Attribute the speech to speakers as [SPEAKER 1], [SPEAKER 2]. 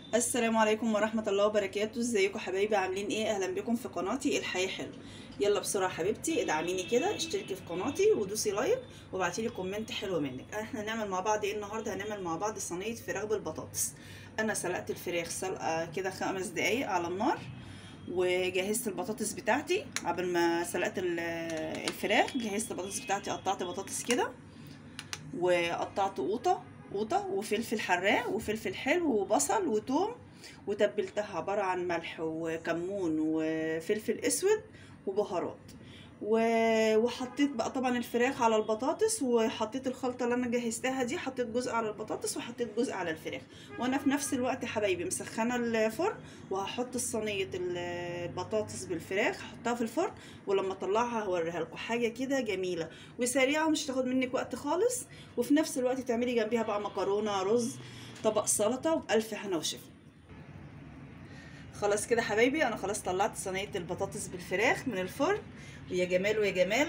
[SPEAKER 1] السلام عليكم ورحمة الله وبركاته ازيكم حبايبي عاملين ايه اهلا بكم في قناتي الحياة حلو يلا بسرعة حبيبتي ادعميني كده اشتركي في قناتي ودوسي لايك وابعتيلي كومنت حلو منك احنا هنعمل مع بعض ايه النهاردة هنعمل مع بعض صينية فراخ بالبطاطس انا سلقت الفراخ سلقة كده خمس دقايق على النار وجهزت البطاطس بتاعتي قبل ما سلقت الفراخ جهزت البطاطس بتاعتي قطعت بطاطس كده وقطعت قوطة قوطة وفلفل حراق وفلفل حلو وبصل وتوم وتبلتها عبارة عن ملح وكمون وفلفل اسود وبهارات وحطيت بقى طبعا الفراخ على البطاطس وحطيت الخلطه اللي انا جهزتها دي حطيت جزء على البطاطس وحطيت جزء على الفراخ وانا في نفس الوقت حبايبي مسخنه الفرن وهحط صينيه البطاطس بالفراخ هحطها في الفرن ولما اطلعها هوريها لكم حاجه كده جميله وسريعه ومش تاخد منك وقت خالص وفي نفس الوقت تعملي جنبيها بقى مكرونه رز طبق سلطه وبألف هنا وشفا خلاص كده حبايبي انا خلاص طلعت صينيه البطاطس بالفراخ من الفرن ويا جمال ويا جمال